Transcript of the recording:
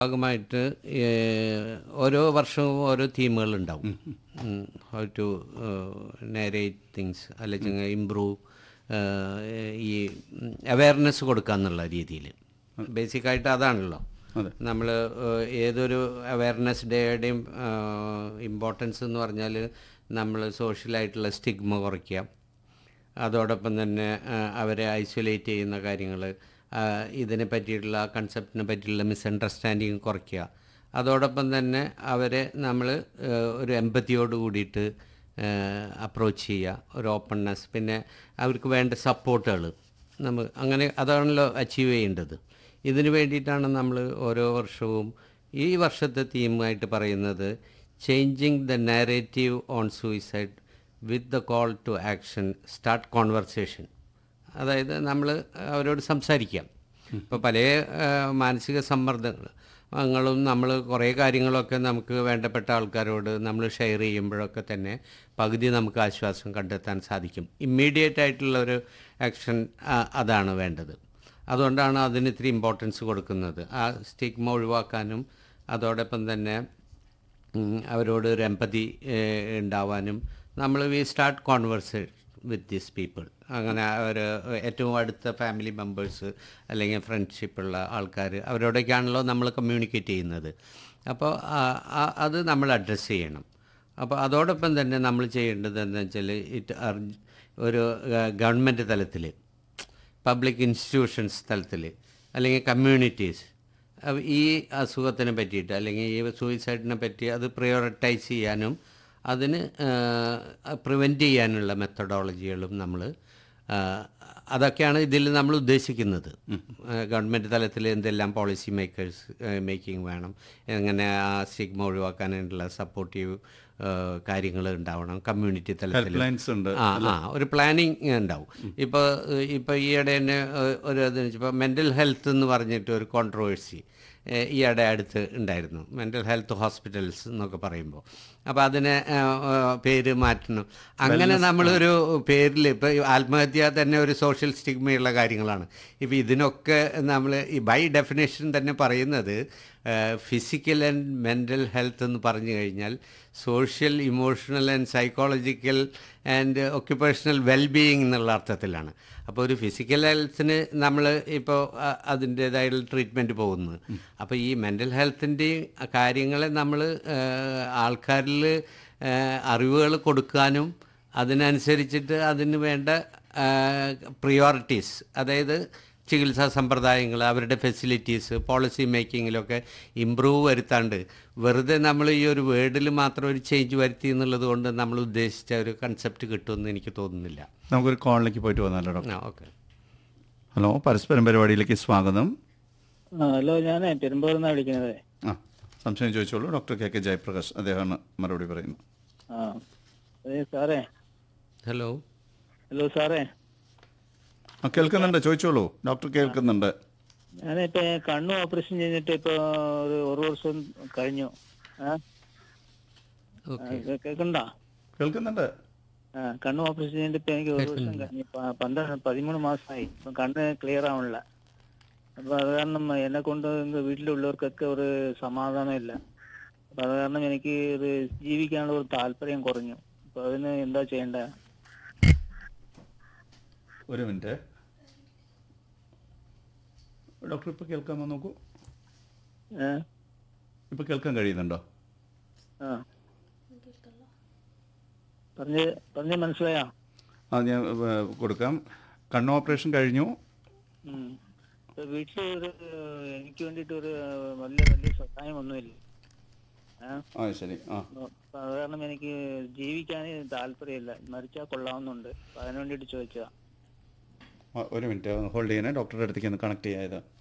ഭാഗമായിട്ട് ഏഹ്, ഓരോ വർഷവും ഓരോ തീമുകൾ ഉണ്ടാവും ഹൗ ടു നേരേറ്റ് തിങ്സ് അല്ലെങ്കിൽ ഇമ്പ്രൂവ് ഈ അവയർനെസ് കൊടുക്കുക എന്നുള്ള രീതിയിൽ ബേസിക്കായിട്ട് അതാണല്ലോ അതെ. നമ്മൾ ഏതൊരു അവയർനെസ് ഡേയുടെയും ഇമ്പോർട്ടൻസ് എന്ന് പറഞ്ഞാൽ നമ്മൾ സോഷ്യലായിട്ടുള്ള സ്റ്റിഗ്മ കുറയ്ക്കുക അതോടൊപ്പം തന്നെ ആ, അവരെ ഐസൊലേറ്റ് ചെയ്യുന്ന കാര്യങ്ങൾ ഇതിനെ പറ്റിയിട്ടുള്ള കൺസെപ്റ്റിനെ പറ്റിയുള്ള മിസ്അണ്ടർസ്റ്റാൻഡിങ് കുറയ്ക്കുക അതോടൊപ്പം തന്നെ അവരെ നമ്മൾ ഒരു എമ്പത്തിയോട് കൂടിയിട്ട് അപ്രോച്ച് ചെയ്യുക ഒരു ഓപ്പൺനെസ് പിന്നെ അവർക്ക് വേണ്ട സപ്പോർട്ടുകൾ നമ്മൾ അങ്ങനെ അതാണല്ലോ അച്ചീവ് ചെയ്യേണ്ടത് ഇതിനു വേണ്ടിയിട്ടാണ് നമ്മൾ ഓരോ വർഷവും ഈ വർഷത്തെ തീമായിട്ട് പറയുന്നത് changing the narrative on suicide with the call to action start conversation അതായത് നമ്മൾ അവരോട് സംസാരിക്കാം ഇപ്പോൾ പല ആ, മാനസിക സമ്മർദ്ദങ്ങൾ ങ്ങളും നമ്മൾ കുറേ കാര്യങ്ങളൊക്കെ നമുക്ക് വേണ്ടപ്പെട്ട ആൾക്കാരോട് നമ്മൾ ഷെയർ ചെയ്യുമ്പോഴൊക്കെ തന്നെ പകുതി നമുക്ക് ആശ്വാസം കണ്ടെത്താൻ സാധിക്കും ഇമ്മീഡിയറ്റ് ആയിട്ടുള്ള ഒരു ആക്ഷൻ അതാണ് വേണ്ടത് അതുകൊണ്ടാണ് അതിന് ഇത്തിരി ഇമ്പോർട്ടൻസ് കൊടുക്കുന്നത് ആ സ്റ്റിഗ്മ ഒഴിവാക്കാനും അതോടൊപ്പം തന്നെ ഉം, അവരോട് ഒരു എമ്പതി ഉണ്ടാവാനും നമ്മൾ we start conversation with these people അങ്ങനെ അവർ ഏറ്റവും അടുത്ത ഫാമിലി മെമ്പേഴ്സ് അല്ലെങ്കിൽ ഫ്രണ്ട്ഷിപ്പുള്ള ആൾക്കാർ അവരോടൊക്കെയാണല്ലോ നമ്മൾ കമ്മ്യൂണിക്കേറ്റ് ചെയ്യുന്നത് അപ്പോൾ ആ- ആ- അത് നമ്മൾ അഡ്രസ്സ് ചെയ്യണം അപ്പോൾ അതോടൊപ്പം തന്നെ നമ്മൾ ചെയ്യേണ്ടത് എന്താ വെച്ചാൽ ഇറ്റ് ഒരു ഗവൺമെൻറ് തലത്തിൽ പബ്ലിക് ഇൻസ്റ്റിറ്റ്യൂഷൻസ് തലത്തിൽ അല്ലെങ്കിൽ കമ്മ്യൂണിറ്റീസ് അവ- ഈ അസുഖത്തിനെ പറ്റിയിട്ട് അല്ലെങ്കിൽ ഈ സൂയിസൈഡിനെ പറ്റി അത് പ്രയോറിറ്റൈസ് ചെയ്യാനും അതിന് പ്രിവെൻറ്റ് ചെയ്യാനുള്ള മെത്തഡോളജികളും നമ്മൾ അതൊക്കെയാണ് ഇതിൽ നമ്മൾ ഉദ്ദേശിക്കുന്നത് ഗവൺമെൻറ് തലത്തിൽ എന്തെല്ലാം പോളിസി മേക്കേഴ്സ് മേക്കിംഗ് വേണം എങ്ങനെ ആ സ്റ്റിഗ്മ ഒഴിവാക്കാനുള്ള സപ്പോർട്ടീവ് കാര്യങ്ങൾ ഉണ്ടാവണം കമ്മ്യൂണിറ്റി തലത്തിൽ ഹെൽപ്പ് ലൈൻസ് ഉണ്ട് ആ ആ ഒരു പ്ലാനിങ് ഉണ്ടാവും ഇപ്പോൾ ഇപ്പോൾ ഈയിടെ തന്നെ ഏഹ്, ഒരു ഇത് ഇപ്പോൾ മെൻ്റൽ ഹെൽത്ത് എന്ന് പറഞ്ഞിട്ട് ഒരു കോൺട്രവേഴ്സി ഈയിടെ അടുത്ത് ഉണ്ടായിരുന്നു മെൻ്റൽ ഹെൽത്ത് ഹോസ്പിറ്റൽസ് എന്നൊക്കെ പറയുമ്പോൾ അപ്പോൾ അതിനെ ഏഹ്, ഏഹ്, പേര് മാറ്റണം അങ്ങനെ നമ്മളൊരു പേരിൽ ഇപ്പോൾ ആത്മഹത്യ തന്നെ ഒരു സോഷ്യൽ സ്റ്റിഗ്മയുള്ള കാര്യങ്ങളാണ് ഇപ്പോൾ ഇതിനൊക്കെ നമ്മൾ ഈ ബൈ ഡെഫിനേഷൻ തന്നെ പറയുന്നത് ഫിസിക്കൽ ആൻഡ് മെൻ്റൽ ഹെൽത്ത് എന്ന് പറഞ്ഞു കഴിഞ്ഞാൽ social emotional and psychological and occupational wellbeing എന്നുള്ള അർത്ഥത്തിലാണ് അപ്പോൾ ഒരു ഫിസിക്കൽ ഹെൽത്തിന് നമ്മൾ ഇപ്പോൾ അതിൻ്റേതായുള്ള ട്രീറ്റ്മെൻറ്റ് പോകുന്നു അപ്പോൾ ഈ മെൻ്റൽ ഹെൽത്തിൻ്റെയും കാര്യങ്ങളെ നമ്മൾ ആൾക്കാരിൽ അറിവുകൾ കൊടുക്കാനും അതിനനുസരിച്ചിട്ട് അതിന് വേണ്ട പ്രിയോറിറ്റീസ് അതായത് ചികിത്സാ സമ്പ്രദായങ്ങൾ അവരുടെ ഫെസിലിറ്റീസ് പോളിസി മേക്കിങ്ങിലൊക്കെ ഇമ്പ്രൂവ് വരുത്താണ്ട് വെറുതെ നമ്മൾ ഈ ഒരു വേർഡിൽ മാത്രം ഒരു ചേഞ്ച് വരുത്തി എന്നുള്ളത് കൊണ്ട് നമ്മൾ ഉദ്ദേശിച്ച ഒരു കൺസെപ്റ്റ് കിട്ടുമെന്ന് എനിക്ക് തോന്നുന്നില്ല നമുക്കൊരു കോളിലേക്ക് പോയിട്ട് വന്നാലോ ഡോക്ടർ ആ ഓക്കെ ഹലോ പരസ്പരം പരിപാടിയിലേക്ക് സ്വാഗതം ആ ഹലോ ഞാനേ പെരുമ്പാവൂരിൽ നിന്നാണ് വിളിക്കുന്നത് ആ സംശയം ചോദിച്ചോളൂ ഡോക്ടർ കെ കെ ജയപ്രകാശ് അദ്ദേഹമാണ് മറുപടി പറയുന്നത് ആ അതെ സാറേ ഹലോ ഹലോ സാറേ ആ കേൾക്കുന്നുണ്ട് ചോദിച്ചോളൂ ഡോക്ടർ കേൾക്കുന്നുണ്ട് ഞാനിപ്പോ കണ്ണു ഓപ്പറേഷൻ ചെയ്തിട്ട് ഇപ്പൊ ഒരു ഒരു വർഷം കഴിഞ്ഞു ആ ഓക്കെ കേൾക്കണ്ട കേൾക്കുന്നുണ്ട് ആ കണ്ണു ഓപ്പറേഷൻ ചെയ്തിട്ട് ഇപ്പൊ എനിക്ക് ഒരു വർഷം കഴിഞ്ഞു പ- പന്ത്രണ്ട് പതിമൂന്ന് മാസമായി ഇപ്പൊ കണ്ണ് ക്ലിയർ ആവണില്ല അപ്പൊ അത് കാരണം എന്നെ കൊണ്ട് ഇങ്ങ് വീട്ടിലുള്ളവർക്കൊക്കെ ഒരു സമാധാനമില്ല അപ്പൊ അത് കാരണം എനിക്ക് ഒരു ജീവിക്കാനുള്ള ഒരു താല്പര്യം കുറഞ്ഞു അപ്പൊ അതിന് എന്താ ചെയ്യേണ്ടത് ഒരു മിനിറ്റ് ഡോക്ടർ ഇപ്പോൾ കേൾക്കാമോ നോക്കൂ ഏഹ് ഇപ്പോൾ കേൾക്കാൻ കഴിയുന്നുണ്ടോ ആ പറഞ്ഞ് പറഞ്ഞ് മനസ്സിലായോ ആ ഞാൻ ഏ, കൊടുക്കാം കണ്ണ് ഓപ്പറേഷൻ കഴിഞ്ഞു ഉം. ഇപ്പൊ വീട്ടില് ഒരു എനിക്ക് വേണ്ടിട്ട് ഒരു വലിയ വലിയ സഹായം ഒന്നുമില്ല ആ ആ ശരി ആ അപ്പൊ അത് കാരണം എനിക്ക് ജീവിക്കാൻ താല്പര്യമില്ല മരിച്ചാൽ കൊള്ളാവുന്നുണ്ട് അപ്പൊ അതിനു വേണ്ടിട്ട് ചോദിച്ചതാ ആ, ഒരു മിനിറ്റ് ഹോൾഡ് ചെയ്യണേ ഡോക്ടറുടെ അടുത്തേക്ക് ഒന്ന് കണക്ട് ചെയ്യായത്